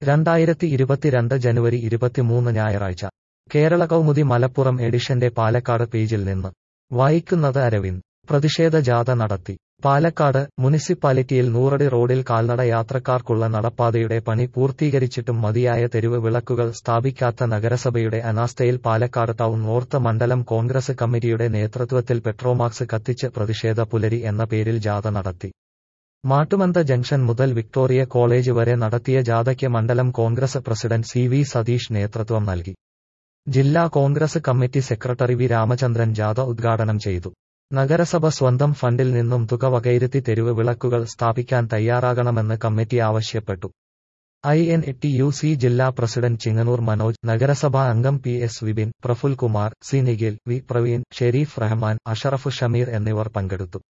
രണ്ടായിരത്തി ഇരുപത്തിരണ്ട് ജനുവരി ഇരുപത്തിമൂന്ന് ഞായറാഴ്ച കേരള കൗമുദി മലപ്പുറം എഡിഷന്റെ പാലക്കാട് പേജിൽ നിന്ന് വായിക്കുന്നത് അരവിന്ദ് പ്രതിഷേധ ജാഥ നടത്തി പാലക്കാട് മുനിസിപ്പാലിറ്റിയിൽ നൂറടി റോഡിൽ കാൽനട യാത്രക്കാർക്കുള്ള നടപ്പാതയുടെ പണി പൂർത്തീകരിച്ചിട്ടും മതിയായ തെരുവ് വിളക്കുകൾ സ്ഥാപിക്കാത്ത നഗരസഭയുടെ അനാസ്ഥയിൽ പാലക്കാട് ടൗൺ നോർത്ത് മണ്ഡലം കോൺഗ്രസ് കമ്മിറ്റിയുടെ നേതൃത്വത്തിൽ പെട്രോമാക്സ് കത്തിച്ച് പ്രതിഷേധ പുലരി എന്ന പേരിൽ ജാഥ നടത്തി മാട്ടുമന്ത ജംഗ്ഷൻ മുതൽ വിക്ടോറിയ കോളേജ് വരെ നടത്തിയ ജാഥയ്ക്ക് മണ്ഡലം Congress president C V Satheesh നേതൃത്വം നൽകി ജില്ലാ Congress committee secretary V Ramachandran ജാഥ ഉദ്ഘാടനം ചെയ്തു നഗരസഭ സ്വന്തം ഫണ്ടിൽ നിന്നും തുക വകയിരുത്തി തെരുവ് വിളക്കുകൾ സ്ഥാപിക്കാൻ തയ്യാറാകണമെന്ന് കമ്മിറ്റി ആവശ്യപ്പെട്ടു I N T U C ജില്ലാ പ്രസിഡന്റ് ചിങ്ങനൂർ മനോജ് നഗരസഭാ അംഗം P S Vipin Praful Kumar C Nikhil V Praveen Sherif Rahman Ashraf Shameer എന്നിവർ പങ്കെടുത്തു